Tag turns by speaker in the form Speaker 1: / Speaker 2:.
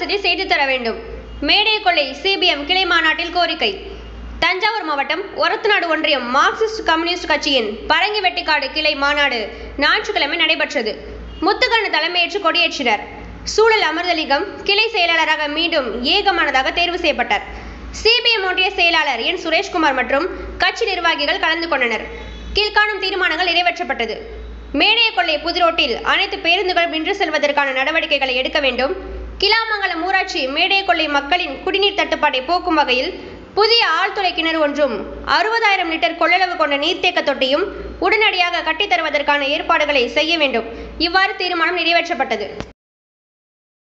Speaker 1: வசதி செய்து தர வேண்டும் மேடை கொள்ளை சிபிஎம் கிளை மாநாட்டில் கோரிக்கை தஞ்சாவூர் மாவட்டம் ஒரத்தநாடு ஒன்றியம் மார்க்சிஸ்ட் கம்யூனிஸ்ட் கட்சியின் பரங்கி வெட்டிக்காடு கிளை மாநாடு ஞாயிற்றுக்கிழமை நடைபெற்றது முத்துக்கண்ணு தலைமையேற்று கொடியேற்றினர் சூழல் அமிர்தலிங்கம் கிளை செயலாளராக மீண்டும் ஏகமானதாக தேர்வு செய்யப்பட்டார் சிபிஎம் ஒன்றிய செயலாளர் என் சுரேஷ்குமார் மற்றும் கட்சி நிர்வாகிகள் கலந்து கொண்டனர் கீழ்காணும் தீர்மானங்கள் நிறைவேற்றப்பட்டது மேடைய கொள்ளை புதுரோட்டில் அனைத்து பேருந்துகளும் நின்று செல்வதற்கான நடவடிக்கைகளை எடுக்க வேண்டும் கிளாமங்கலம் ஊராட்சி மேடைய கொள்ளை மக்களின் குடிநீர் தட்டுப்பாட்டை போக்கும் வகையில் புதிய ஆழ்துளை கிணறு ஒன்றும் அறுபதாயிரம் லிட்டர் கொள்ளளவு கொண்ட நீர்த்தேக்க தொட்டியும் உடனடியாக கட்டித் தருவதற்கான ஏற்பாடுகளை செய்ய வேண்டும் இவ்வாறு தீர்மானம் நிறைவேற்றப்பட்டது